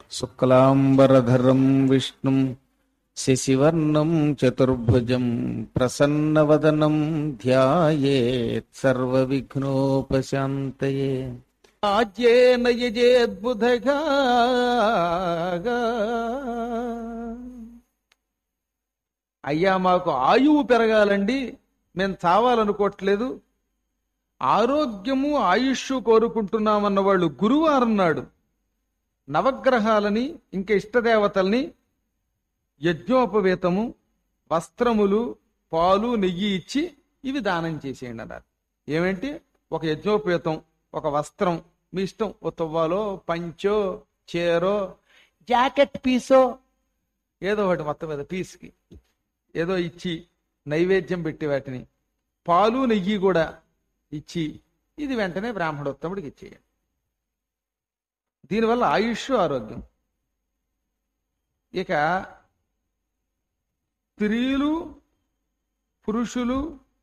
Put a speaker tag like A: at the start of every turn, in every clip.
A: శుక్లాంబరధరం విష్ణుం శశివర్ణం చతుర్భుజం ప్రసన్నవదనం ధ్యాయేత్ సర్వవిఘ్నోపశాంతయే ఆజ్యేన యజేద్బుధగా అయ్యా మాకు ఆయువు పెరగాలండి మేము చావాలనుకోవట్లేదు ఆరోగ్యము ఆయుష్ కోరుకుంటున్నామన్న వాళ్ళు గురువారం నాడు నవగ్రహాలని ఇంకా ఇష్టదేవతల్ని యజ్ఞోపవేతము వస్త్రములు పాలు నెయ్యి ఇచ్చి ఇవి దానం చేసేయండి అన్నారు ఏమేంటి ఒక యజ్ఞోపేతం ఒక వస్త్రం మీ ఇష్టం ఓ తువ్వాలో పంచో చీరో జాకెట్ పీసో ఏదో ఒకటి మొత్తం మీద పీస్కి ఏదో ఇచ్చి నైవేద్యం పెట్టి వాటిని పాలు నెయ్యి కూడా ఇచ్చి ఇది వెంటనే బ్రాహ్మణోత్తముడికి ఇచ్చేయండి దీనివల్ల ఆయుష్ ఆరోగ్యం ఇక స్త్రీలు పురుషులు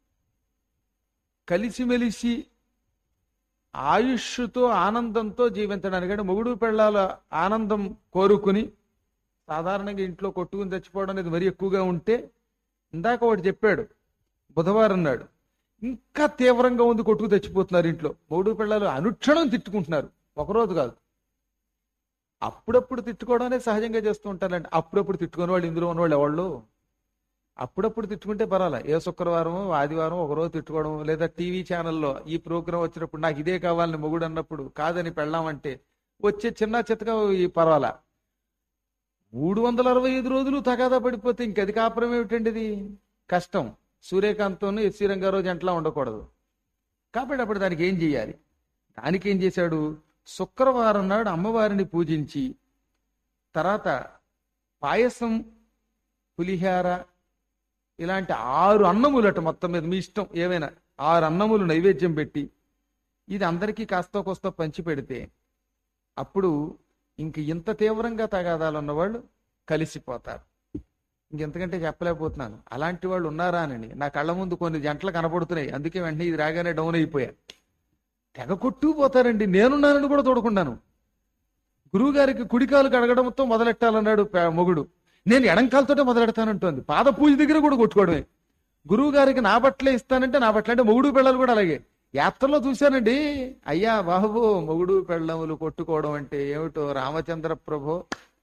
A: కలిసిమెలిసి ఆయుష్తో ఆనందంతో జీవించడానికి అంటే మొగుడు పెళ్ళాల ఆనందం కోరుకుని సాధారణంగా ఇంట్లో కొట్టుకుని చచ్చిపోవడం అనేది మరీ ఎక్కువగా ఉంటే ఇందాక ఒకటి చెప్పాడు బుధవారం నాడు ఇంకా తీవ్రంగా ఉంది కొట్టుకు తెచ్చిపోతున్నారు ఇంట్లో మూడు పిల్లలు అనుక్షణం తిట్టుకుంటున్నారు ఒకరోజు కాదు అప్పుడప్పుడు తిట్టుకోవడం అనేది సహజంగా చేస్తూ ఉంటారండి అప్పుడప్పుడు తిట్టుకునే వాళ్ళు ఇందులో ఉన్నవాళ్ళు ఎవళ్ళు అప్పుడప్పుడు తిట్టుకుంటే పర్వాలే ఏ శుక్రవారం ఆదివారం ఒకరోజు తిట్టుకోవడం లేదా టీవీ ఛానల్లో ఈ ప్రోగ్రాం వచ్చినప్పుడు నాకు ఇదే కావాలని మొగుడు అన్నప్పుడు కాదని పెళ్ళామంటే వచ్చే చిన్న చిత్తగా ఈ పర్వాలా మూడు వందల అరవై ఐదు రోజులు తగాదా పడిపోతే ఇంకది కాపురం ఏమిటండి ఇది కష్టం సూర్యకాంత్తో ఎస్సీ రంగారావు జంటలా ఉండకూడదు కాబట్టి అప్పుడు దానికి ఏం చేయాలి దానికి ఏం చేశాడు శుక్రవారం నాడు అమ్మవారిని పూజించి తర్వాత పాయసం పులిహార ఇలాంటి ఆరు అన్నములట మొత్తం మీద మీ ఇష్టం ఏవైనా ఆరు అన్నములు నైవేద్యం పెట్టి ఇది అందరికీ కాస్తో కోస్తో పంచి పెడితే అప్పుడు ఇంక ఇంత తీవ్రంగా తగాదాలు ఉన్నవాళ్ళు కలిసిపోతారు ఇంకెంతకంటే చెప్పలేకపోతున్నాను అలాంటి వాళ్ళు ఉన్నారా అని నా కళ్ళ ముందు కొన్ని జంటలు కనబడుతున్నాయి అందుకే వెంటనే ఇది రాగానే డౌన్ అయిపోయా తెగ కొట్టుకుపోతారండి నేనున్నానని కూడా తోడుకున్నాను గురువు గారికి కుడికాలు కడగడంతో మొదలెట్టాలన్నాడు పే- మొగుడు నేను ఎడంకాలతోటే మొదలెడతానంటోంది పాద పూజ దగ్గర కూడా కొట్టుకోవడమే గురువు గారికి నా బట్టలే ఇస్తానంటే నా బట్టలు అంటే మొగుడు పిల్లలు కూడా అలాగే యాత్రలో చూశానండి అయ్యా బాబు మొగుడు పెళ్ళములు కొట్టుకోవడం అంటే ఏమిటో రామచంద్ర ప్రభో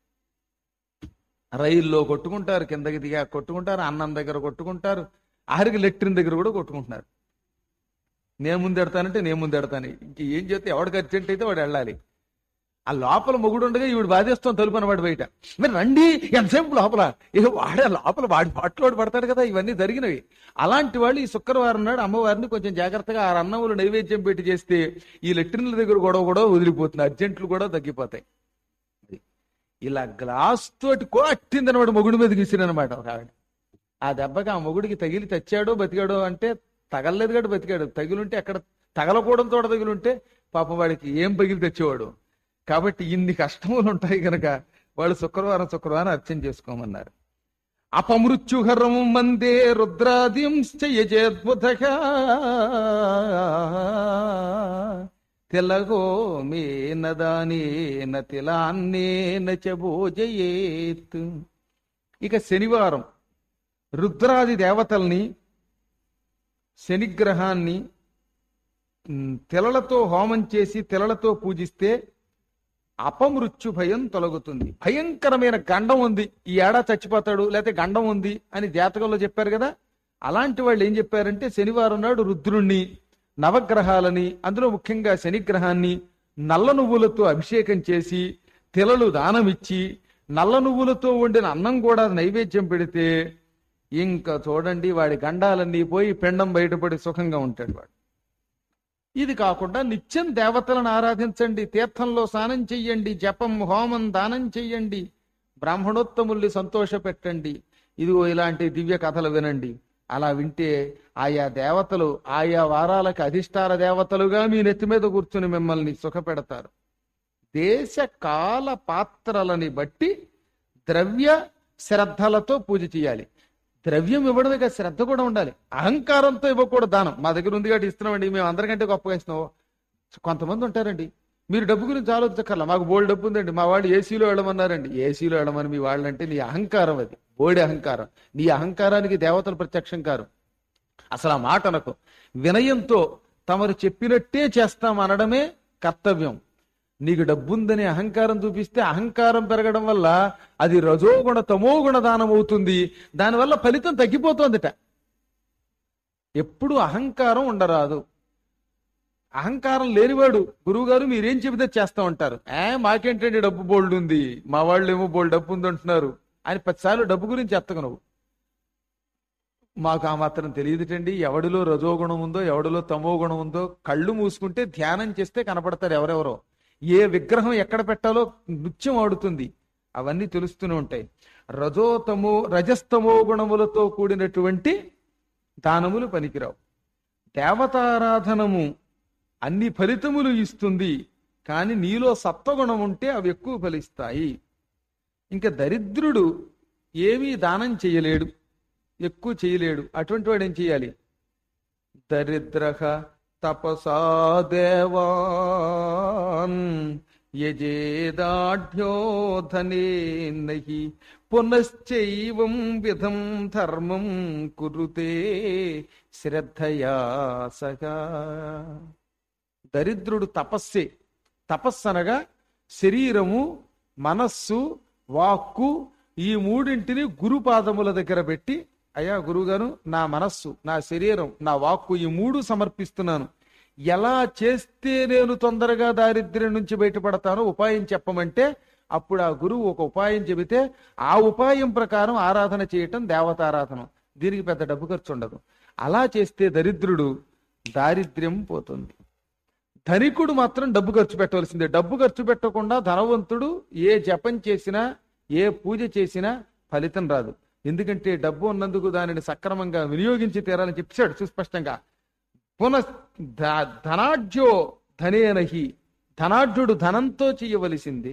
A: రైల్లో కొట్టుకుంటారు కిందకి దిగా కొట్టుకుంటారు అన్నం దగ్గర కొట్టుకుంటారు ఆఖరికి లెట్రిన్ దగ్గర కూడా కొట్టుకుంటున్నారు నేను ముందెడతానంటే నేను ముందెడతాను ఇంక ఏం చేస్తే ఎవడికి అర్జెంట్ అయితే వాడు వెళ్ళాలి ఆ లోపల మొగుడు ఉండగా ఈవిడ బాధేస్తాం తలుపు అనమాట బయట మీరు రండి ఎంతసేపు లోపల ఇక వాడే లోపల వాడి పాటలు వాడు పడతాడు కదా ఇవన్నీ జరిగినవి అలాంటి వాళ్ళు ఈ శుక్రవారం నాడు అమ్మవారిని కొంచెం జాగ్రత్తగా ఆ అన్నములు నైవేద్యం పెట్టి చేస్తే ఈ లెట్రిన్ల దగ్గర గొడవ కూడా వదిలిపోతుంది అర్జెంట్లు కూడా తగ్గిపోతాయి అది. ఇలా గ్లాస్ తోటి కొట్టింది అనమాట మొగుడు మీద గీసినమాట ఒక ఆవిడ ఆ దెబ్బకి ఆ మొగుడికి తగిలి తెచ్చాడో బతికాడో అంటే తగలలేదు కాబట్టి బతికాడు తగిలుంటే ఎక్కడ తగలకూడడం తోట తగిలుంటే పాపం వాడికి ఏం పగిలి తెచ్చేవాడు కాబట్టి ఇన్ని కష్టములు ఉంటాయి కనుక వాళ్ళు శుక్రవారం శుక్రవారం అర్చన చేసుకోమన్నారు అపమృత్యుహరం మందే రుద్రాదింశ్చయజేద్బుధగా తిలగో మేన దానేన తిలాన్నేన చ భోజయేత్ ఇక శనివారం రుద్రాది దేవతల్ని శనిగ్రహాన్ని ఉమ్, తిలలతో హోమం చేసి తిలలతో పూజిస్తే అపమృత్యు భయం తొలగుతుంది భయంకరమైన గండం ఉంది ఈ ఏడా చచ్చిపోతాడు లేకపోతే గండం ఉంది అని జాతకంలో చెప్పారు కదా అలాంటి వాళ్ళు ఏం చెప్పారంటే శనివారం నాడు రుద్రుణ్ణి నవగ్రహాలని అందులో ముఖ్యంగా శనిగ్రహాన్ని నల్ల నువ్వులతో అభిషేకం చేసి తిలలు దానమిచ్చి నల్ల నువ్వులతో వండిన అన్నం కూడా నైవేద్యం పెడితే ఇంకా చూడండి వాడి గండాలన్నీ పోయి పిండం బయటపడి సుఖంగా ఉంటాడు వాడు ఇది కాకుండా నిత్యం దేవతలను ఆరాధించండి తీర్థంలో స్నానం చెయ్యండి జపం హోమం దానం చెయ్యండి బ్రాహ్మణోత్తముల్ని సంతోష పెట్టండి ఇదిగో ఇలాంటి దివ్య కథలు వినండి అలా వింటే ఆయా దేవతలు ఆయా వారాలకు అధిష్టాన దేవతలుగా మీ నెత్తి మీద కూర్చుని మిమ్మల్ని సుఖపెడతారు దేశ కాల పాత్రలని బట్టి ద్రవ్య శ్రద్ధలతో పూజ చేయాలి ద్రవ్యం ఇవ్వడమే కాదు శ్రద్ధ కూడా ఉండాలి అహంకారంతో ఇవ్వకూడదు దానం మా దగ్గర ఉంది కాబట్టి ఇస్తున్నామండి మేము అందరికంటే గొప్పగా ఇస్తున్నాం కొంతమంది ఉంటారండి మీరు డబ్బు గురించి ఆలోచించక్కర్లా మాకు బోల్డ్ డబ్బు ఉందండి మా వాళ్ళు ఏసీలో వెళ్ళమన్నారండి ఏసీలో వెళ్ళమని మీ వాళ్ళంటే నీ అహంకారం అది బోడి అహంకారం నీ అహంకారానికి దేవతలు ప్రత్యక్షం కారు అసలు ఆ మాట అనకు వినయంతో తమరు చెప్పినట్టే చేస్తాం అనడమే కర్తవ్యం నీకు డబ్బుందని అహంకారం చూపిస్తే అహంకారం పెరగడం వల్ల అది రజోగుణ తమోగుణ దానం అవుతుంది దానివల్ల ఫలితం తగ్గిపోతుందట ఎప్పుడు అహంకారం ఉండరాదు అహంకారం లేనివాడు గురువు గారు మీరేం చెబితే చేస్తా ఉంటారు ఏ మాకేంటండి డబ్బు బోల్డ్ ఉంది మా వాళ్ళు ఏమో బోల్డ్ డబ్బు ఉంది అంటున్నారు అని పదిసార్లు డబ్బు గురించి ఎత్తకు నువ్వు మాకు ఆ మాత్రం తెలియదుటండి ఎవడిలో రజోగుణం ఉందో ఎవడిలో తమో గుణం ఉందో కళ్ళు మూసుకుంటే ధ్యానం చేస్తే కనపడతారు ఎవరెవరో ఏ విగ్రహం ఎక్కడ పెట్టాలో నృత్యం ఆడుతుంది అవన్నీ తెలుస్తూనే ఉంటాయి రజోతమో రజస్తమో గుణములతో కూడినటువంటి దానములు పనికిరావు దేవతారాధనము అన్ని ఫలితములు ఇస్తుంది కానీ నీలో సత్వగుణం ఉంటే అవి ఎక్కువ ఫలిస్తాయి ఇంకా దరిద్రుడు ఏమీ దానం చేయలేడు ఎక్కువ చేయలేడు అటువంటి వాడు ఏం చేయాలి దరిద్ర తపసా దేవాన్ యజేదాఢ్యో ధనే నహి పునశ్చైవం విధం ధర్మం కురుతే శ్రద్ధయా సగా దరిద్రుడు తపస్సే తపస్సు అనగా శరీరము మనస్సు వాక్కు ఈ మూడింటిని గురుపాదముల దగ్గర పెట్టి అయ్యా గురువుగారు నా మనస్సు నా శరీరం నా వాక్కు ఈ మూడు సమర్పిస్తున్నాను ఎలా చేస్తే నేను తొందరగా దారిద్ర్యం నుంచి బయటపడతానో ఉపాయం చెప్పమంటే అప్పుడు ఆ గురువు ఒక ఉపాయం చెబితే ఆ ఉపాయం ప్రకారం ఆరాధన చేయటం దేవతారాధన దీనికి పెద్ద డబ్బు ఖర్చు ఉండదు అలా చేస్తే దరిద్రుడు దారిద్ర్యం పోతుంది ధనికుడు మాత్రం డబ్బు ఖర్చు పెట్టవలసిందే డబ్బు ఖర్చు పెట్టకుండా ధనవంతుడు ఏ జపం చేసినా ఏ పూజ చేసినా ఫలితం రాదు ఎందుకంటే డబ్బు ఉన్నందుకు దానిని సక్రమంగా వినియోగించి తీరాలని చెప్పాడు సుస్పష్టంగా పునః ధ- ధనాఢ్యో ధనేనహి ధనాఢ్యుడు ధనంతో చేయవలసిందే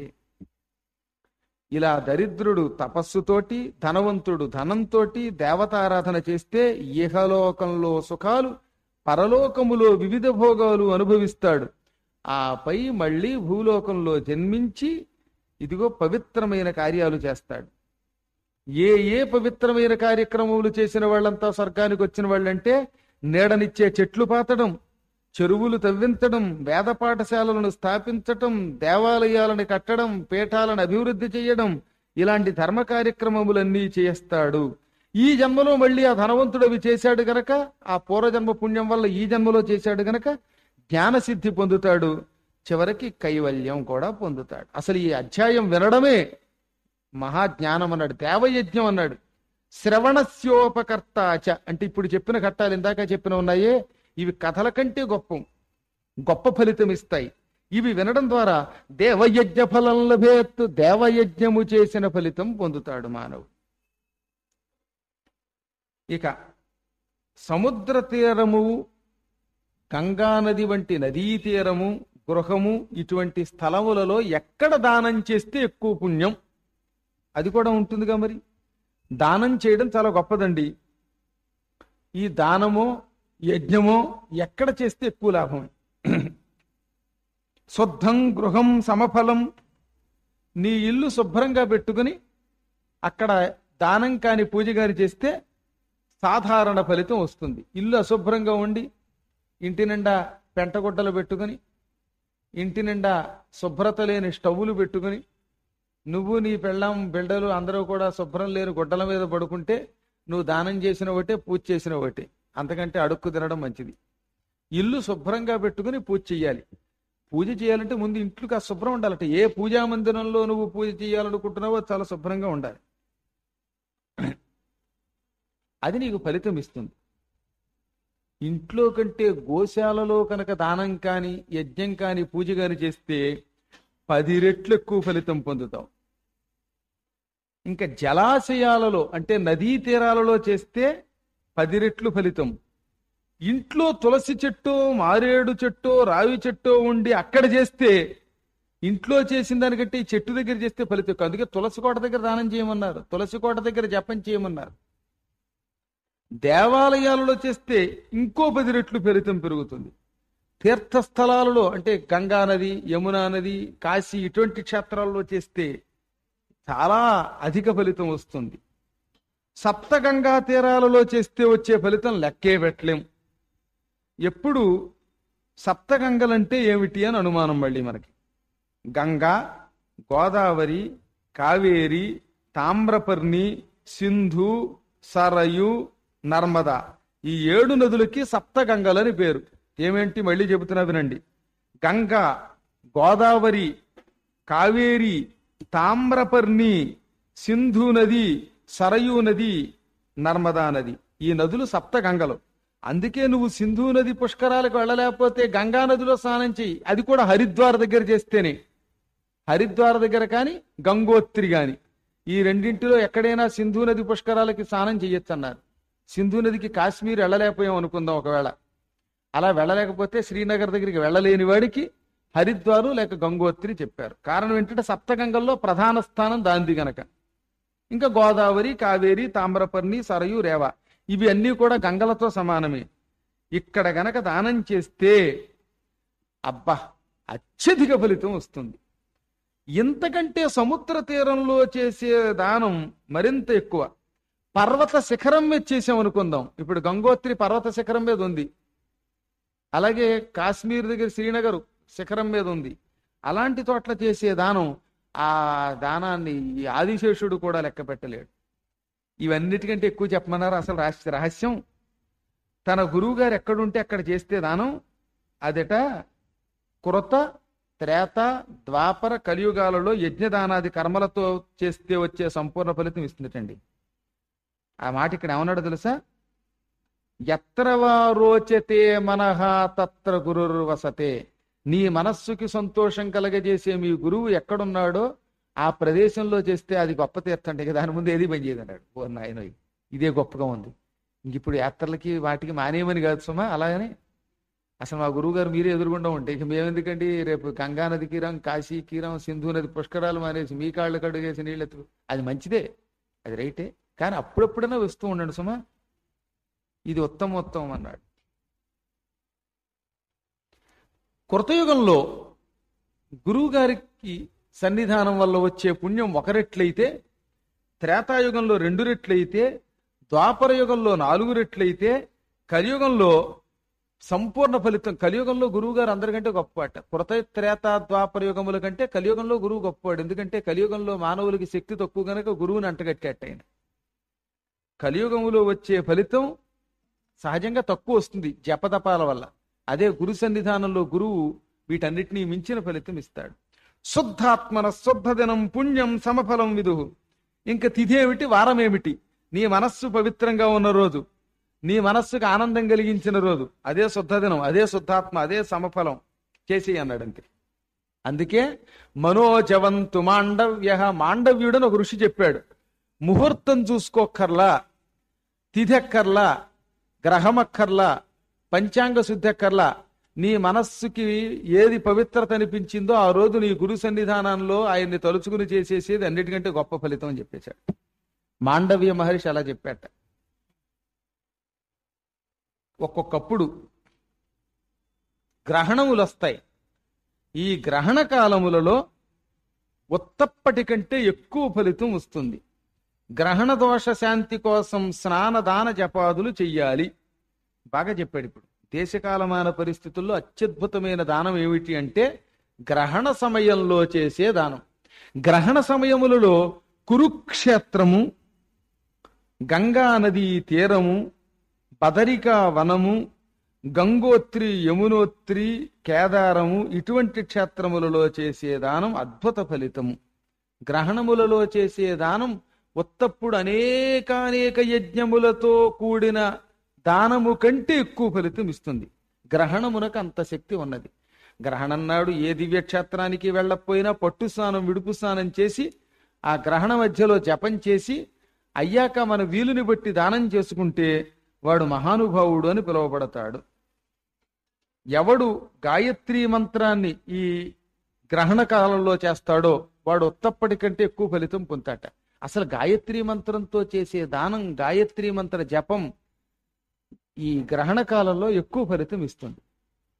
A: ఇలా దరిద్రుడు తపస్సుతోటి ధనవంతుడు ధనంతోటి దేవతారాధన చేస్తే ఇహలోకంలో సుఖాలు పరలోకములో వివిధ భోగాలు అనుభవిస్తాడు ఆపై మళ్ళీ భూలోకంలో జన్మించి ఇదిగో పవిత్రమైన కార్యాలు చేస్తాడు ఏ ఏ పవిత్రమైన కార్యక్రమములు చేసిన వాళ్ళంతా స్వర్గానికి వచ్చిన వాళ్ళంటే నీడనిచ్చే చెట్లు పాతడం చెరువులు తవ్వించడం వేద పాఠశాలలను స్థాపించటం దేవాలయాలను కట్టడం పీఠాలను అభివృద్ధి చేయడం ఇలాంటి ధర్మ కార్యక్రమములన్నీ చేస్తాడు ఈ జన్మలో మళ్ళీ ఆ ధనవంతుడు అవి చేశాడు గనక ఆ పూర్వజన్మ పుణ్యం వల్ల ఈ జన్మలో చేశాడు గనక జ్ఞానసిద్ధి పొందుతాడు చివరికి కైవల్యం కూడా పొందుతాడు అసలు ఈ అధ్యాయం వినడమే మహాజ్ఞానం అన్నాడు దేవయజ్ఞం అన్నాడు శ్రవణస్యోపకర్తాచ అంటే ఇప్పుడు చెప్పిన ఘట్టాలు ఇందాక చెప్పిన ఉన్నాయే ఇవి కథల కంటే గొప్ప గొప్ప ఫలితం ఇస్తాయి ఇవి వినడం ద్వారా దేవయజ్ఞ ఫలం లభేత్ దేవయజ్ఞము చేసిన ఫలితం పొందుతాడు మానవుడు ఇక సముద్ర తీరము గంగా నది వంటి నదీ తీరము గృహము ఇటువంటి స్థలములలో ఎక్కడ దానం చేస్తే ఎక్కువ పుణ్యం అది కూడా ఉంటుందిగా మరి దానం చేయడం చాలా గొప్పదండి ఈ దానమో యజ్ఞమో ఎక్కడ చేస్తే ఎక్కువ లాభం శుద్ధం గృహం సమఫలం నీ ఇల్లు శుభ్రంగా పెట్టుకుని అక్కడ దానం కాని పూజ గాని చేస్తే సాధారణ ఫలితం వస్తుంది ఇల్లు అశుభ్రంగా ఉండి ఇంటి నిండా పెంటగుడ్డలు పెట్టుకుని ఇంటి నిండా శుభ్రత లేని స్టవ్వులు పెట్టుకుని నువ్వు నీ పెళ్ళాం బిడ్డలు అందరూ కూడా శుభ్రం లేని గుడ్డల మీద పడుకుంటే నువ్వు దానం చేసిన ఒకటే పూజ చేసిన ఒకటే అంతకంటే అడుక్కు తినడం మంచిది ఇల్లు శుభ్రంగా పెట్టుకుని పూజ చెయ్యాలి పూజ చేయాలంటే ముందు ఇంట్లోకి ఆ శుభ్రం ఉండాలట ఏ పూజా మందిరంలో నువ్వు పూజ చేయాలనుకుంటున్నావో అది చాలా శుభ్రంగా ఉండాలి అది నీకు ఫలితం ఇస్తుంది ఇంట్లో కంటే గోశాలలో కనుక దానం కాని యజ్ఞం కాని పూజ కాని చేస్తే పది రెట్లు ఎక్కువ ఫలితం పొందుతావు ఇంకా జలాశయాలలో అంటే నదీ తీరాలలో చేస్తే పది రెట్లు ఫలితం ఇంట్లో తులసి చెట్టు మారేడు చెట్టు రావి చెట్టు ఉండి అక్కడ చేస్తే ఇంట్లో చేసిన దానికంటే ఈ చెట్టు దగ్గర చేస్తే ఫలితం ఎక్కువ. అందుకే తులసి కోట దగ్గర దానం చేయమన్నారు తులసి కోట దగ్గర జపం చేయమన్నారు దేవాలయాలలో చేస్తే ఇంకో పది రెట్లు ఫలితం పెరుగుతుంది తీర్థస్థలాలలో అంటే గంగా నది యమునా నది కాశీ ఇటువంటి క్షేత్రాల్లో చేస్తే చాలా అధిక ఫలితం వస్తుంది సప్తగంగా తీరాలలో చేస్తే వచ్చే ఫలితం లెక్కే పెట్టలేం ఎప్పుడు సప్తగంగలంటే ఏమిటి అని అనుమానం మళ్ళీ మనకి గంగా గోదావరి కావేరి తామ్రపర్ణి సింధు సరయు నర్మద ఈ ఏడు నదులకి సప్తగంగలని పేరు ఏమేంటి మళ్ళీ చెబుతున్నా వినండి గంగా గోదావరి కావేరి తామ్రపర్ణి సింధు నది సరయూ నది నర్మదా నది ఈ నదులు సప్తగంగలు అందుకే నువ్వు సింధు నది పుష్కరాలకు వెళ్ళలేకపోతే గంగా నదిలో స్నానం చెయ్యి అది కూడా హరిద్వార్ దగ్గర చేస్తేనే హరిద్వార్ దగ్గర కానీ గంగోత్రి గాని ఈ రెండింటిలో ఎక్కడైనా సింధు నది పుష్కరాలకి స్నానం చెయ్యొచ్చు అన్నారు సింధు నదికి కాశ్మీర్ వెళ్ళలేకపోయాం అనుకుందాం ఒకవేళ అలా వెళ్ళలేకపోతే శ్రీనగర్ దగ్గరికి వెళ్ళలేని వాడికి హరిద్వారు లేక గంగోత్రి చెప్పారు కారణం ఏంటంటే సప్తగంగల్లో ప్రధాన స్థానం దాంది గనక ఇంకా గోదావరి కావేరి తామ్రపర్ణి సరయు రేవ ఇవి అన్నీ కూడా గంగలతో సమానమే ఇక్కడ గనక దానం చేస్తే అబ్బా అత్యధిక ఫలితం వస్తుంది ఇంతకంటే సముద్ర తీరంలో చేసే దానం మరింత ఎక్కువ పర్వత శిఖరం మీద చేసాం అనుకుందాం ఇప్పుడు గంగోత్రి పర్వత శిఖరం మీద ఉంది అలాగే కాశ్మీర్ దగ్గర శ్రీనగర్ శిఖరం మీద ఉంది అలాంటి చోట్ల చేసే దానం ఆ దానాన్ని ఈ ఆదిశేషుడు కూడా లెక్క పెట్టలేడు ఇవన్నిటికంటే ఎక్కువ చెప్పమన్నారు అసలు రహస్య రహస్యం తన గురువు గారు ఎక్కడుంటే అక్కడ చేస్తే దానం అదట కృత త్రేత ద్వాపర కలియుగాలలో యజ్ఞదానాది కర్మలతో చేస్తే వచ్చే సంపూర్ణ ఫలితం ఇస్తుందటండి ఆ మాట ఇక్కడ ఏమన్నాడు తెలుసా ఎత్ర వా రోచతే మనహ తత్ర గురుర్ వసతే నీ మనస్సుకి సంతోషం కలగజేసే మీ గురువు ఎక్కడున్నాడో ఆ ప్రదేశంలో చేస్తే అది గొప్ప తీర్థం అంటే ఇక దాని ముందు ఏది పని చేయదు అన్నాడు ఓ నాయన ఇదే గొప్పగా ఉంది ఇంక ఇప్పుడు యాత్రలకి వాటికి మానేయమని కాదు సుమా అలాగని అసలు మా గురువు గారు మీరే ఎదురుగుండా ఉంటే ఇక మేమెందుకండి రేపు గంగా నది కీరం కాశీ కీరం సింధు నది పుష్కరాలు మానేసి మీ కాళ్ళు కడుగేసి నీళ్ళు ఎత్తు అది మంచిదే అది రైటే కానీ అప్పుడప్పుడైనా వస్తూ ఉండండి సుమా ఇది ఉత్తమ ఉత్తమం అన్నాడు కృతయుగంలో గురువు గారికి సన్నిధానం వల్ల వచ్చే పుణ్యం ఒక రెట్లయితే త్రేతాయుగంలో రెండు రెట్లయితే ద్వాపర యుగంలో నాలుగు రెట్లయితే కలియుగంలో సంపూర్ణ ఫలితం కలియుగంలో గురువు గారు అందరికంటే గొప్పవాట కృత త్రేత ద్వాపర యుగముల కంటే కలియుగంలో గురువు గొప్పవాడు ఎందుకంటే కలియుగంలో మానవులకి శక్తి తక్కువ గనక గురువుని అంటగట్టేట ఆయన కలియుగములో వచ్చే ఫలితం సహజంగా తక్కువ వస్తుంది జపతపాల వల్ల అదే గురు సన్నిధానంలో గురువు వీటన్నిటినీ మించిన ఫలితం ఇస్తాడు శుద్ధాత్మన శుద్ధ దినం పుణ్యం సమఫలం విదుహు ఇంకా తిథి ఏమిటి వారం ఏమిటి నీ మనస్సు పవిత్రంగా ఉన్న రోజు నీ మనస్సుకు ఆనందం కలిగించిన రోజు అదే శుద్ధ దినం అదే శుద్ధాత్మ అదే సమఫలం చేసి అన్నాడు అంతే అందుకే మనోజవంతు మాండవ్య మాండవ్యుడని ఒక ఋషి చెప్పాడు ముహూర్తం చూసుకోక్కర్లా తిథెక్కర్లా గ్రహమక్కర్లా పంచాంగ శుద్ధక్కర్లా నీ మనస్సుకి ఏది పవిత్రత అనిపించిందో ఆ రోజు నీ గురు సన్నిధానంలో ఆయన్ని తలుచుకుని చేసేసేది అన్నిటికంటే గొప్ప ఫలితం అని చెప్పేశాడు మాండవ్య మహర్షి అలా చెప్పాట ఒక్కొక్కప్పుడు గ్రహణములు వస్తాయి ఈ గ్రహణ కాలములలో ఉత్తప్పటి కంటే ఎక్కువ ఫలితం వస్తుంది గ్రహణ దోష శాంతి కోసం స్నాన దాన జపాదులు చెయ్యాలి బాగా చెప్పాడు ఇప్పుడు దేశకాలమాన పరిస్థితుల్లో అత్యద్భుతమైన దానం ఏమిటి అంటే గ్రహణ సమయంలో చేసే దానం గ్రహణ సమయములలో కురుక్షేత్రము గంగా నదీ తీరము బదరికా వనము గంగోత్రి యమునోత్రి కేదారము ఇటువంటి క్షేత్రములలో చేసే దానం అద్భుత ఫలితము గ్రహణములలో చేసే దానం ఉత్తప్పుడు అనేకానేక యజ్ఞములతో కూడిన దానము కంటే ఎక్కువ ఫలితం ఇస్తుంది గ్రహణమునకు అంత శక్తి ఉన్నది గ్రహణం నాడు ఏ దివ్యక్షేత్రానికి వెళ్ళకపోయినా పట్టు స్నానం విడుపు స్నానం చేసి ఆ గ్రహణ మధ్యలో జపం చేసి అయ్యాక మన వీలుని బట్టి దానం చేసుకుంటే వాడు మహానుభావుడు అని పిలువబడతాడు ఎవడు గాయత్రీ మంత్రాన్ని ఈ గ్రహణ కాలంలో చేస్తాడో వాడు ఉత్తప్పటి కంటే ఎక్కువ ఫలితం పొందుతాట అసలు గాయత్రీ మంత్రంతో చేసే దానం గాయత్రీ మంత్ర జపం ఈ గ్రహణ కాలంలో ఎక్కువ ఫలితం ఇస్తుంది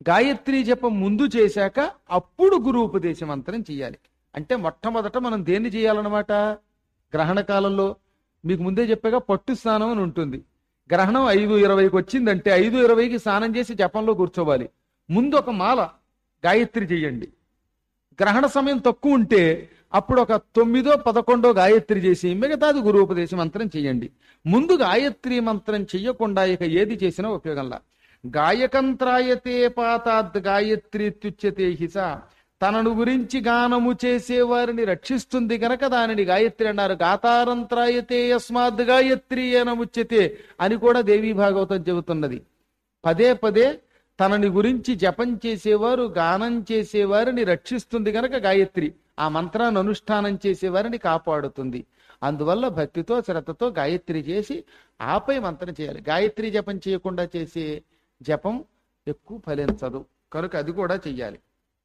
A: గాయత్రి జపం ముందు చేశాక అప్పుడు గురు ఉపదేశ మంత్రం చేయాలి అంటే మొట్టమొదట మనం దేన్ని చేయాలన్నమాట గ్రహణ కాలంలో మీకు ముందే చెప్పాగా పట్టు స్నానం అని ఉంటుంది గ్రహణం ఐదు ఇరవైకి వచ్చిందంటే ఐదు ఇరవైకి స్నానం చేసి జపంలో కూర్చోవాలి ముందు ఒక మాల గాయత్రి చేయండి గ్రహణ సమయం తక్కువ ఉంటే అప్పుడు ఒక తొమ్మిదో పదకొండో గాయత్రి చేసి మిగతాది గురూపదేశ మంత్రం చేయండి ముందు గాయత్రి మంత్రం చెయ్యకుండా ఇక ఏది చేసినా ఉపయోగంలా గాయకంత్రాయతే పాతాద్ గాయత్రి త్యుచ్యతే హిస తనను గురించి గానము చేసే వారిని రక్షిస్తుంది గనక దానిని గాయత్రి అన్నారు గాతారంత్రాయతే యస్మాద్ గాయత్రి ఏనముచ్యతే అని కూడా దేవీ భాగవతం చెబుతున్నది పదే పదే తనని గురించి జపం చేసేవారు గానం చేసేవారిని రక్షిస్తుంది గనక గాయత్రి ఆ మంత్రాన్ని అనుష్ఠానం చేసేవారిని కాపాడుతుంది అందువల్ల భక్తితో శ్రద్ధతో గాయత్రి చేసి ఆపై మంత్రం చేయాలి గాయత్రి జపం చేయకుండా చేసే జపం ఎక్కువ ఫలించదు కనుక అది కూడా చెయ్యాలి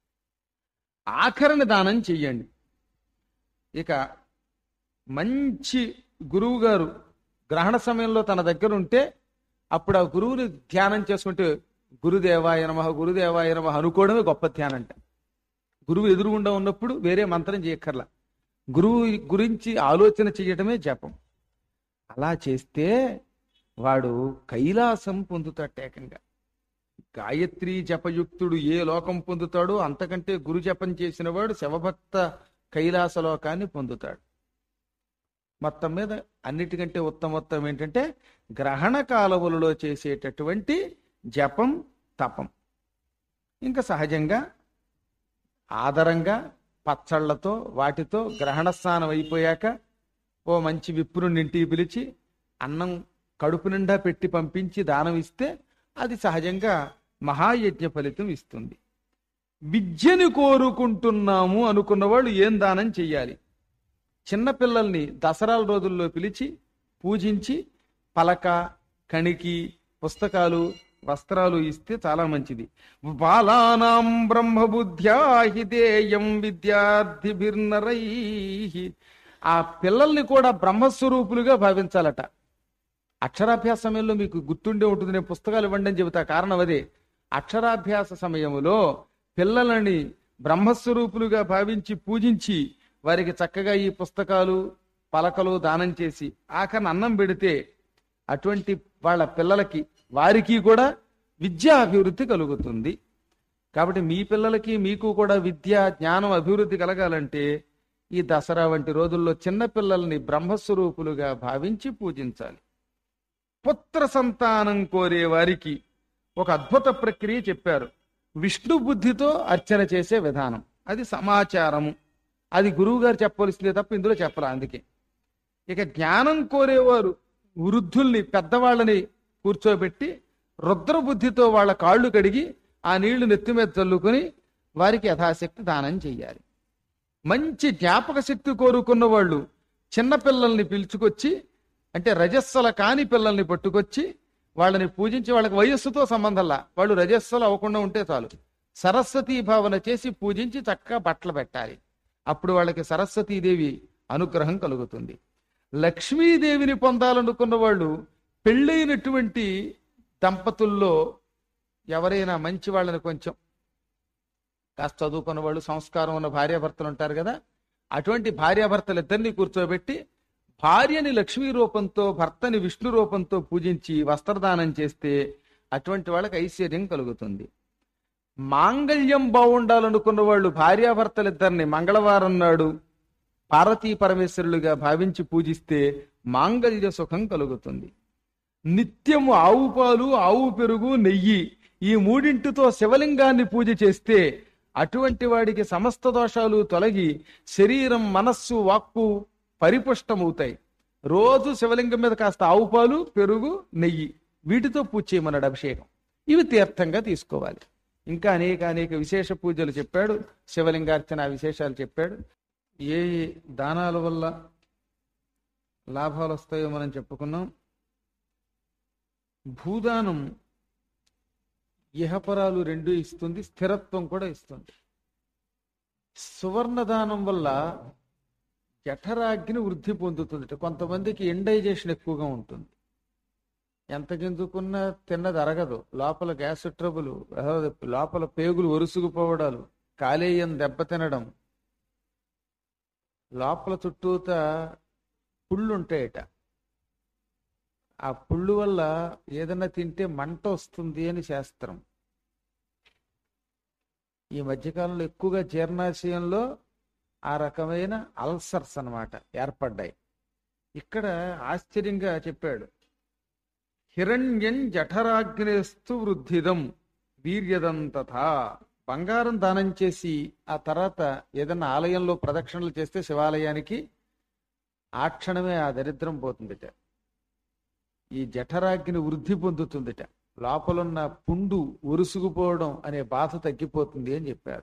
A: ఆఖరణ దానం చెయ్యండి ఇక మంచి గురువు గారు గ్రహణ సమయంలో తన దగ్గర ఉంటే అప్పుడు ఆ గురువుని ధ్యానం చేసుకుంటే గురుదేవాయ నమ గురుదేవాయ నమ అనుకోవడమే గొప్ప ధ్యానం అంట గురువు ఎదురుగుండా ఉన్నప్పుడు వేరే మంత్రం చేయక్కర్లా గురువు గురించి ఆలోచన చేయటమే జపం అలా చేస్తే వాడు కైలాసం పొందుతాడు ఏకంగా గాయత్రి జపయుక్తుడు ఏ లోకం పొందుతాడో అంతకంటే గురు జపం చేసిన వాడు శవభక్త కైలాస లోకాన్ని పొందుతాడు మొత్తం మీద అన్నిటికంటే ఉత్తమోత్తం ఏంటంటే గ్రహణ కాలములలో చేసేటటువంటి జపం తపం ఇంకా సహజంగా ఆదరంగా పచ్చళ్లతో వాటితో గ్రహణ స్నానం అయిపోయాక ఓ మంచి విప్రుని ఇంటికి పిలిచి అన్నం కడుపు నిండా పెట్టి పంపించి దానం ఇస్తే అది సహజంగా మహాయజ్ఞ ఫలితం ఇస్తుంది విద్యని కోరుకుంటున్నాము అనుకున్న వాళ్ళు ఏం దానం చెయ్యాలి చిన్నపిల్లల్ని దసరాల రోజుల్లో పిలిచి పూజించి పలక కణికి పుస్తకాలు వస్త్రాలు ఇస్తే చాలా మంచిది బాలానాం బ్రహ్మబుద్ధ్యాహిదేయం విద్యార్థిభిర్నరై ఆ పిల్లల్ని కూడా బ్రహ్మస్వరూపులుగా భావించాలట అక్షరాభ్యాస సమయంలో మీకు గుర్తుండే ఉంటుంది నేను పుస్తకాలు ఇవ్వండి అని చెబుతా కారణం అదే అక్షరాభ్యాస సమయంలో పిల్లలని బ్రహ్మస్వరూపులుగా భావించి పూజించి వారికి చక్కగా ఈ పుస్తకాలు పలకలు దానం చేసి ఆఖరిని అన్నం పెడితే అటువంటి వాళ్ళ పిల్లలకి వారికి కూడా విద్యా అభివృద్ధి కలుగుతుంది కాబట్టి మీ పిల్లలకి మీకు కూడా విద్య జ్ఞానం అభివృద్ధి కలగాలంటే ఈ దసరా వంటి రోజుల్లో చిన్న పిల్లల్ని బ్రహ్మస్వరూపులుగా భావించి పూజించాలి పుత్ర సంతానం కోరే వారికి ఒక అద్భుత ప్రక్రియ చెప్పారు విష్ణు బుద్ధితో అర్చన చేసే విధానం అది సమాచారము అది గురువు గారు చెప్పవలసిందే తప్ప ఇందులో చెప్పరా అందుకే ఇక జ్ఞానం కోరేవారు వృద్ధుల్ని పెద్దవాళ్ళని కూర్చోబెట్టి రుద్ర బుద్ధితో వాళ్ళ కాళ్ళు కడిగి ఆ నీళ్లు నెత్తి మీద చల్లుకొని వారికి యథాశక్తి దానం చెయ్యాలి మంచి జ్ఞాపక శక్తి కోరుకున్న వాళ్ళు చిన్న పిల్లల్ని పిలుచుకొచ్చి అంటే రజస్సల కాని పిల్లల్ని పట్టుకొచ్చి వాళ్ళని పూజించి వాళ్ళకి వయస్సుతో సంబంధంలా వాళ్ళు రజస్సులు అవ్వకుండా ఉంటే చాలు సరస్వతీ భావన చేసి పూజించి చక్కగా బట్టలు పెట్టాలి అప్పుడు వాళ్ళకి సరస్వతీదేవి అనుగ్రహం కలుగుతుంది లక్ష్మీదేవిని పొందాలనుకున్న వాళ్ళు పెళ్ళైనటువంటి దంపతుల్లో ఎవరైనా మంచి వాళ్ళని కొంచెం కాస్త చదువుకున్న వాళ్ళు సంస్కారం ఉన్న భార్యాభర్తలు ఉంటారు కదా అటువంటి భార్యాభర్తలు ఇద్దరిని కూర్చోబెట్టి భార్యని లక్ష్మీ రూపంతో భర్తని విష్ణు రూపంతో పూజించి వస్త్రదానం చేస్తే అటువంటి వాళ్ళకి ఐశ్వర్యం కలుగుతుంది మాంగళ్యం బాగుండాలనుకున్న వాళ్ళు భార్యాభర్తలిద్దరిని మంగళవారం నాడు పార్వతీ పరమేశ్వరులుగా భావించి పూజిస్తే మాంగళ్య సుఖం కలుగుతుంది నిత్యము ఆవు పాలు ఆవు పెరుగు నెయ్యి ఈ మూడింటితో శివలింగాన్ని పూజ చేస్తే అటువంటి వాడికి సమస్త దోషాలు తొలగి శరీరం మనస్సు వాక్కు పరిపుష్టమవుతాయి రోజు శివలింగం మీద కాస్త ఆవు పాలు పెరుగు నెయ్యి వీటితో పూజ చేయమన్నాడు అభిషేకం ఇవి తీర్థంగా తీసుకోవాలి ఇంకా అనేక అనేక విశేష పూజలు చెప్పాడు శివలింగార్చన విశేషాలు చెప్పాడు ఏ ఏ దానాల వల్ల లాభాలు వస్తాయో మనం చెప్పుకున్నాం భూదానం ఇహపరాలు రెండు ఇస్తుంది స్థిరత్వం కూడా ఇస్తుంది సువర్ణదానం వల్ల జఠరాగ్ని వృద్ధి పొందుతుంది కొంతమందికి ఎండైజేషన్ ఎక్కువగా ఉంటుంది ఎంత గింజుకున్నా తిన్నది అరగదు లోపల గ్యాస్ ట్రబుల్ అహ్, లోపల పేగులు ఒరుసుకుపోవడాలు కాలేయం దెబ్బతినడం లోపల చుట్టూత పుళ్ళు ఉంటాయట ఆ పుళ్ళు వల్ల ఏదన్నా తింటే మంట వస్తుంది అని శాస్త్రం ఈ మధ్యకాలంలో ఎక్కువగా జీర్ణాశయంలో ఆ రకమైన అల్సర్స్ అన్నమాట ఏర్పడ్డాయి ఇక్కడ ఆశ్చర్యంగా చెప్పాడు హిరణ్యం జఠరాగ్నేస్తు వృద్ధిదం వీర్యదం తథా బంగారం దానం చేసి ఆ తర్వాత ఏదన్నా ఆలయంలో ప్రదక్షిణలు చేస్తే శివాలయానికి ఆ క్షణమే ఆ దరిద్రం పోతుందిట ఈ జఠరాగ్ని వృద్ధి పొందుతుందిట లోపలున్న పుండు ఉరుసుకుపోవడం అనే బాధ తగ్గిపోతుంది అని చెప్పారు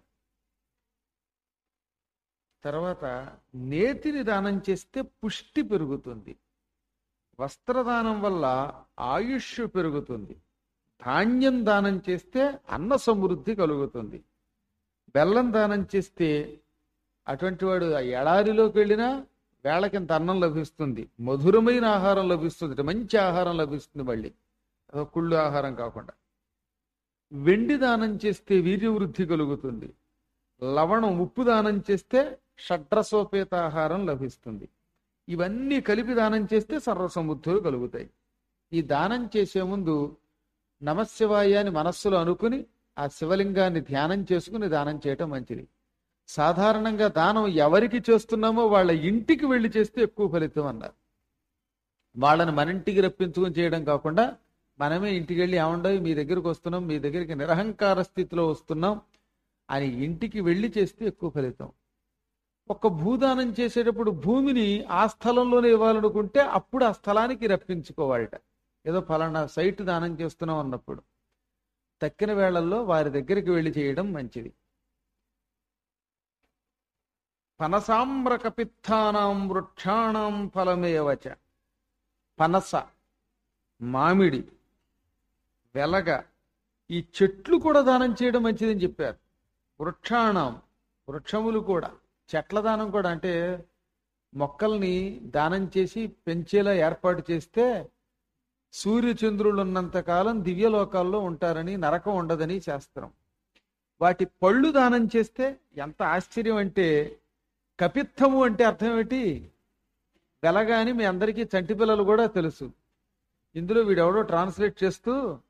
A: తర్వాత నేతిని దానం చేస్తే పుష్టి పెరుగుతుంది వస్త్రదానం వల్ల ఆయుష్ పెరుగుతుంది ధాన్యం దానం చేస్తే అన్న సమృద్ధి కలుగుతుంది బెల్లం దానం చేస్తే అటువంటి వాడు ఆ ఎడారిలోకి వెళ్ళినా వేళకింత అన్నం లభిస్తుంది మధురమైన ఆహారం లభిస్తుంది మంచి ఆహారం లభిస్తుంది మళ్ళీ అదో కుళ్ళు ఆహారం కాకుండా వెండి దానం చేస్తే వీర్యవృద్ధి కలుగుతుంది లవణం ఉప్పు దానం చేస్తే షడ్రసోపేత ఆహారం లభిస్తుంది ఇవన్నీ కలిపి దానం చేస్తే సర్వసముద్ధులు కలుగుతాయి ఈ దానం చేసే ముందు నమశివాయ అని మనస్సులో అనుకుని ఆ శివలింగాన్ని ధ్యానం చేసుకుని దానం చేయటం మంచిది సాధారణంగా దానం ఎవరికి చేస్తున్నామో వాళ్ళ ఇంటికి వెళ్ళి చేస్తే ఎక్కువ ఫలితం అన్నారు వాళ్ళని మన ఇంటికి రప్పించుకుని చేయడం కాకుండా మనమే ఇంటికి వెళ్ళి ఏమండవు మీ దగ్గరికి వస్తున్నాం మీ దగ్గరికి నిరహంకార స్థితిలో వస్తున్నాం అని ఇంటికి వెళ్ళి చేస్తే ఎక్కువ ఫలితం ఒక భూదానం చేసేటప్పుడు భూమిని ఆ స్థలంలోనే ఇవ్వాలనుకుంటే అప్పుడు ఆ స్థలానికి రప్పించుకోవాలట ఏదో ఫలానా సైట్ దానం చేస్తున్నాం అన్నప్పుడు తక్కిన వేళల్లో వారి దగ్గరికి వెళ్ళి చేయడం మంచిది పనసామ్రకపిత్తానాం వృక్షాణం ఫలమేవచ పనస మామిడి వెలగ ఈ చెట్లు కూడా దానం చేయడం మంచిదని చెప్పారు వృక్షాణం వృక్షములు కూడా చెట్ల దానం కూడా అంటే మొక్కల్ని దానం చేసి పెంచేలా ఏర్పాటు చేస్తే సూర్యచంద్రులు ఉన్నంత కాలం దివ్యలోకాల్లో ఉంటారని నరకం ఉండదని శాస్త్రం వాటి పళ్ళు దానం చేస్తే ఎంత ఆశ్చర్యం అంటే కపిత్తము అంటే అర్థం ఏంటి వెలగాని మీ అందరికీ చంటి పిల్లలు కూడా తెలుసు ఇందులో వీడెవడో ట్రాన్స్లేట్ చేస్తూ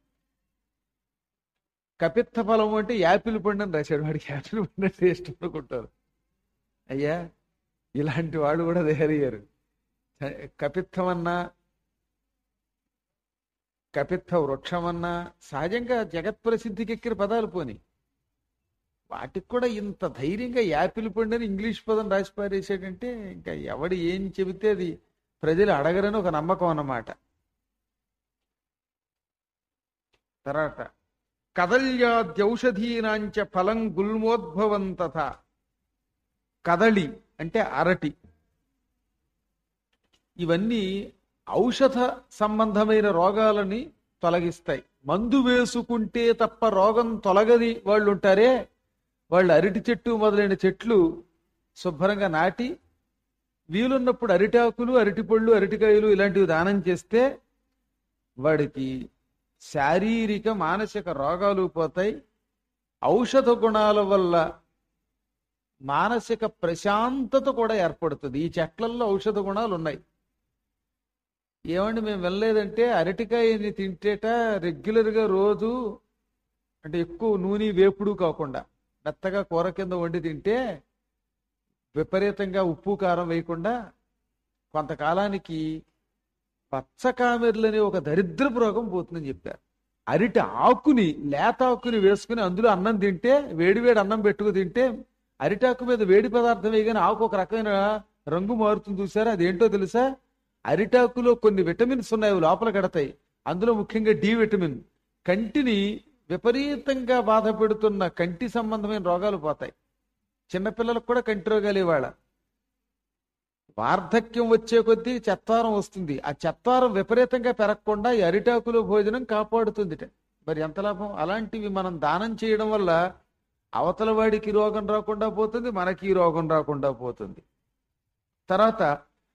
A: కపిత్త ఫలము అంటే యాపిల్ పండు అని రాశాడు వాడికి యాపిల్ పండు అంటే ఇష్టం అనుకుంటారు అయ్యా ఇలాంటి వాడు కూడా తయారయ్యారు కపిత్తమన్నా కపిత్త వృక్షమన్నా సహజంగా జగత్ ప్రసిద్ధికి ఎక్కిన పదాలు పోని వాటికి కూడా ఇంత ధైర్యంగా యాపిల్ పండు అని ఇంగ్లీష్ పదం రాసి పారేసాడంటే ఇంకా ఎవడు ఏం చెబితే అది ప్రజలు అడగరని ఒక నమ్మకం అన్నమాట తర్వాత కదల్యాద్యౌషధీనాంచ ఫలం గుల్మోద్భవం తథా కదళి అంటే అరటి ఇవన్నీ ఔషధ సంబంధమైన రోగాలని తొలగిస్తాయి మందు వేసుకుంటే తప్ప రోగం తొలగని వాళ్ళు ఉంటారే వాళ్ళు అరటి చెట్టు మొదలైన చెట్లు శుభ్రంగా నాటి వీలున్నప్పుడు అరిటాకులు అరటిపళ్ళు అరటికాయలు ఇలాంటివి దానం చేస్తే వాడికి శారీరక మానసిక రోగాలు పోతాయి ఔషధ గుణాల వల్ల మానసిక ప్రశాంతత కూడా ఏర్పడుతుంది ఈ చెట్లల్లో ఔషధ గుణాలు ఉన్నాయి ఏమండి మేము వెళ్ళలేదంటే అరటికాయని తింటేట రెగ్యులర్గా రోజు అంటే ఎక్కువ నూనె వేపుడు కాకుండా మెత్తగా కూర కింద వండి తింటే విపరీతంగా ఉప్పు కారం వేయకుండా కొంతకాలానికి పచ్చకామెర్లు అనే ఒక దరిద్రపు రోగం పోతుందని చెప్పారు అరటి ఆకుని లేత ఆకుని వేసుకుని అందులో అన్నం తింటే వేడివేడి అన్నం పెట్టుకు తింటే అరిటాకు మీద వేడి పదార్థం వేయగానే ఆకు ఒక రకమైన రంగు మారుతుంది చూసారా అదేంటో తెలుసా అరిటాకులో కొన్ని విటమిన్స్ ఉన్నాయి అవి లోపల కడతాయి అందులో ముఖ్యంగా డి విటమిన్ కంటిని విపరీతంగా బాధ పెడుతున్న కంటి సంబంధమైన రోగాలు పోతాయి చిన్నపిల్లలకు కూడా కంటి రోగాలు ఇవాళ వార్ధక్యం వచ్చే కొద్దీ చెత్తారం వస్తుంది ఆ చెత్తారం విపరీతంగా పెరగకుండా ఈ అరిటాకులో భోజనం కాపాడుతుంది మరి ఎంత లాభం అలాంటివి మనం దానం చేయడం వల్ల అవతల వాడికి రోగం రాకుండా పోతుంది మనకి రోగం రాకుండా పోతుంది తర్వాత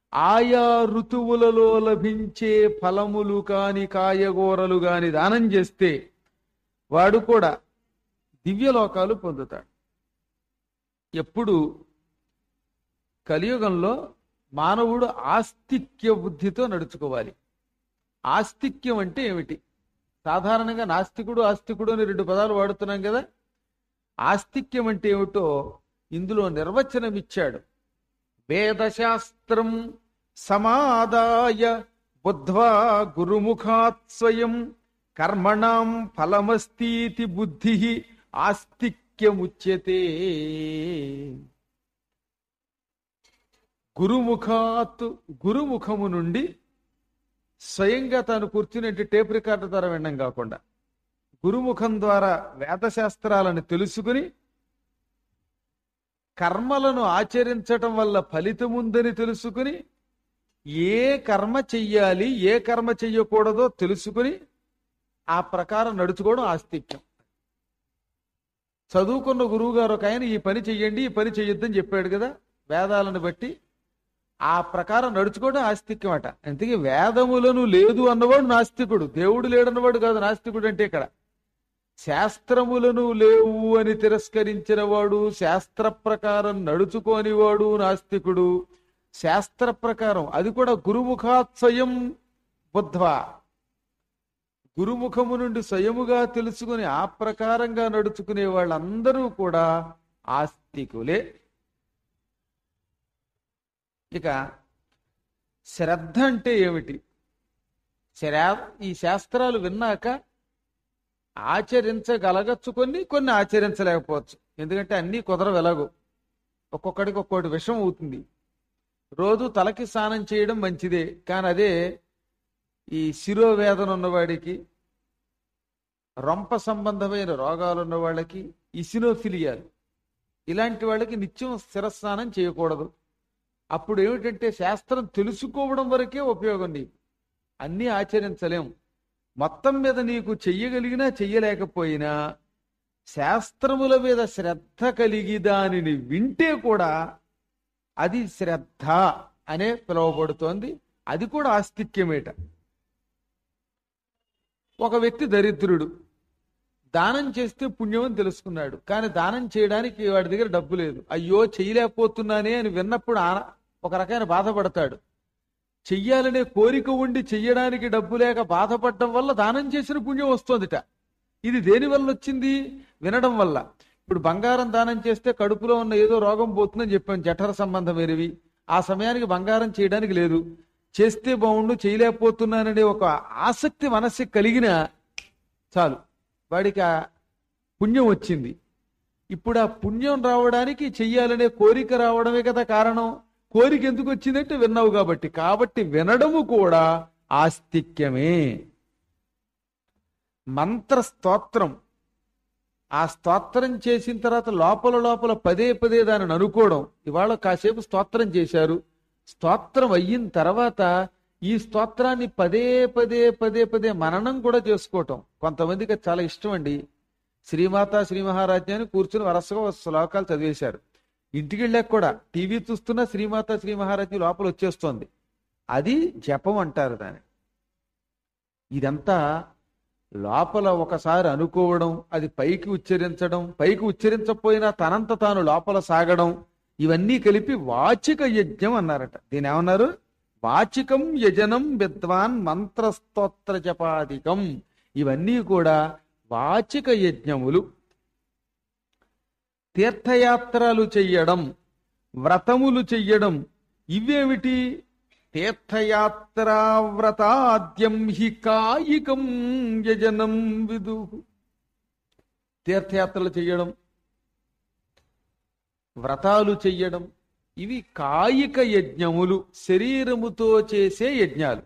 A: ఆయా ఋతువులలో లభించే ఫలములు కాని కాయగూరలు కాని దానం చేస్తే వాడు కూడా దివ్యలోకాలు పొందుతాడు ఎప్పుడు కలియుగంలో మానవుడు ఆస్తిక్య బుద్ధితో నడుచుకోవాలి ఆస్తిక్యం అంటే ఏమిటి సాధారణంగా నాస్తికుడు ఆస్తికుడు అని రెండు పదాలు వాడుతున్నాం కదా ఆస్తిక్యం అంటే ఏమిటో ఇందులో నిర్వచనం ఇచ్చాడు వేదశాస్త్రం సమాదాయ బుద్ధ్వా గురుముఖాత్ స్వయం కర్మణాం ఫలమస్తీతి బుద్ధి ఆస్తిక్యముచ్యతే గురుముఖాత్ గురుముఖము నుండి స్వయంగా తాను కూర్చునేటి టేప్ రికార్డు ద్వారా వినడం కాకుండా గురుముఖం ద్వారా వేదశాస్త్రాలను తెలుసుకుని కర్మలను ఆచరించటం వల్ల ఫలితం ఉందని తెలుసుకుని ఏ కర్మ చెయ్యాలి ఏ కర్మ చెయ్యకూడదో తెలుసుకుని ఆ ప్రకారం నడుచుకోవడం ఆస్తిక్యం చదువుకున్న గురువు గారు ఒక ఆయన ఈ పని చెయ్యండి ఈ పని చెయ్యొద్దని చెప్పాడు కదా వేదాలను బట్టి ఆ ప్రకారం నడుచుకోవడం ఆస్తిక్యం అట అందుకే వేదములను లేదు అన్నవాడు నాస్తికుడు దేవుడు లేడన్నవాడు కాదు నాస్తికుడు అంటే ఇక్కడ శాస్త్రములను లేవు అని తిరస్కరించిన వాడు శాస్త్ర ప్రకారం నడుచుకోని వాడు నాస్తికుడు శాస్త్ర ప్రకారం అది కూడా గురుముఖాత్ స్వయం బుద్ధ్వా గురుముఖము నుండి స్వయముగా తెలుసుకుని ఆ ప్రకారంగా నడుచుకునే వాళ్ళందరూ కూడా ఆస్తికులే ఇక శ్రద్ధ అంటే ఏమిటి శరా ఈ శాస్త్రాలు విన్నాక ఆచరించగలగచ్చు కొన్ని కొన్ని ఆచరించలేకపోవచ్చు ఎందుకంటే అన్నీ కుదరవు ఎలాగో ఒక్కొక్కడికి ఒక్కొక్కటి విషం అవుతుంది రోజు తలకి స్నానం చేయడం మంచిదే కానీ అదే ఈ శిరోవేదన ఉన్నవాడికి రొంప సంబంధమైన రోగాలు ఉన్న వాళ్ళకి ఇసినోఫిలియాలు ఇలాంటి వాళ్ళకి నిత్యం శిరస్నానం చేయకూడదు అప్పుడు ఏమిటంటే శాస్త్రం తెలుసుకోవడం వరకే ఉపయోగం నీకు అన్నీ ఆచరించలేం మొత్తం మీద నీకు చెయ్యగలిగినా చెయ్యలేకపోయినా శాస్త్రముల మీద శ్రద్ధ కలిగి దానిని వింటే కూడా అది శ్రద్ధ అనే పిలువబడుతోంది అది కూడా ఆస్తిక్యమేట ఒక వ్యక్తి దరిద్రుడు దానం చేస్తే పుణ్యం అని తెలుసుకున్నాడు కానీ దానం చేయడానికి వాడి దగ్గర డబ్బు లేదు అయ్యో చెయ్యలేకపోతున్నానే అని విన్నప్పుడు ఆన- ఒక రకమైన బాధపడతాడు చెయ్యాలనే కోరిక ఉండి చెయ్యడానికి డబ్బు లేక బాధపడటం వల్ల దానం చేసిన పుణ్యం వస్తోందిట ఇది దేని వల్ల వచ్చింది వినడం వల్ల ఇప్పుడు బంగారం దానం చేస్తే కడుపులో ఉన్న ఏదో రోగం పోతుందని చెప్పాను జఠర సంబంధమైనవి ఆ సమయానికి బంగారం చేయడానికి లేదు చేస్తే బాగుండు చేయలేకపోతున్నాననే ఒక ఆసక్తి మనస్సుకి కలిగిన చాలు వాడికి ఆ పుణ్యం వచ్చింది ఇప్పుడు ఆ పుణ్యం రావడానికి చెయ్యాలనే కోరిక రావడమే కదా కారణం కోరిక ఎందుకు వచ్చిందంటే విన్నావు కాబట్టి కాబట్టి వినడము కూడా ఆస్తిక్యమే మంత్ర స్తోత్రం ఆ స్తోత్రం చేసిన తర్వాత లోపల లోపల పదే పదే దానిని అనుకోవడం ఇవాళ కాసేపు స్తోత్రం చేశారు స్తోత్రం అయిన తర్వాత ఈ స్తోత్రాన్ని పదే పదే పదే పదే మననం కూడా చేసుకోవటం కొంతమందికి అది చాలా ఇష్టం అండి శ్రీమాత శ్రీ మహారాజ్ఞ అని కూర్చుని వరసగా శ్లోకాలు చదివేశారు ఇంటికి వెళ్ళాక కూడా టీవీ చూస్తున్నా శ్రీమాత శ్రీ మహారాజ్ఞి లోపల వచ్చేస్తోంది అది జపం అంటారు దాన్ని ఇదంతా లోపల ఒకసారి అనుకోవడం అది పైకి ఉచ్చరించడం పైకి ఉచ్చరించకపోయినా తనంత తాను లోపల సాగడం ఇవన్నీ కలిపి వాచిక యజ్ఞం అన్నారట దీని ఏమన్నారు వాచికం యజనం విద్వాన్ మంత్రస్తోత్ర జపాదికం ఇవన్నీ కూడా వాచిక యజ్ఞములు తీర్థయాత్రలు చెయ్యడం వ్రతములు చెయ్యడం ఇవేమిటి తీర్థయాత్రావ్రతాద్యం హి కాయికం యజనం విదు తీర్థయాత్రలు చెయ్యడం వ్రతాలు చెయ్యడం ఇవి కాయిక యజ్ఞములు శరీరముతో చేసే యజ్ఞాలు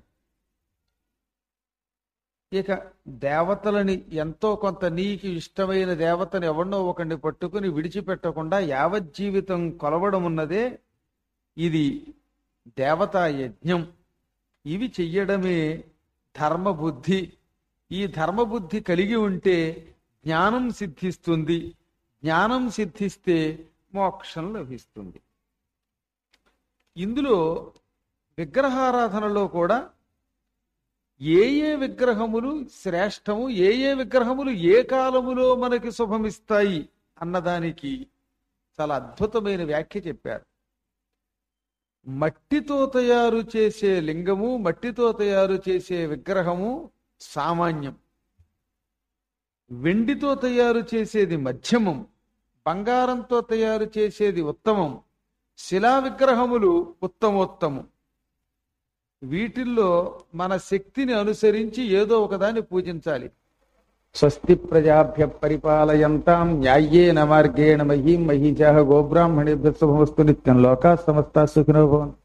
A: ఇక దేవతలని ఎంతో కొంత నీకు ఇష్టమైన దేవతని ఎవరినో ఒకరిని పట్టుకుని విడిచిపెట్టకుండా యావజ్జీవితం కొలవడం ఉన్నదే ఇది దేవతా యజ్ఞం ఇవి చెయ్యడమే ధర్మబుద్ధి ఈ ధర్మబుద్ధి కలిగి ఉంటే జ్ఞానం సిద్ధిస్తుంది జ్ఞానం సిద్ధిస్తే మోక్షం లభిస్తుంది ఇందులో విగ్రహారాధనలో కూడా ఏ ఏ విగ్రహములు శ్రేష్టము ఏ ఏ విగ్రహములు ఏ కాలములో మనకి శుభమిస్తాయి అన్నదానికి చాలా అద్భుతమైన వ్యాఖ్య చెప్పారు మట్టితో తయారు చేసే లింగము మట్టితో తయారు చేసే విగ్రహము సామాన్యం వెండితో తయారు చేసేది మధ్యమం బంగారంతో తయారు చేసేది ఉత్తమం శిలా విగ్రహములు ఉత్తమోత్తమం వీటిల్లో మన శక్తిని అనుసరించి ఏదో ఒకదాన్ని పూజించాలి స్వస్తి ప్రజాభ్య పరిపాలయంతాం న్యాయేన మార్గేణ మహీం మహీజాహ గోబ్రాహ్మణేభ్య శుభమస్తు నిత్యం లోకా సమస్త సుఖినో భవంతు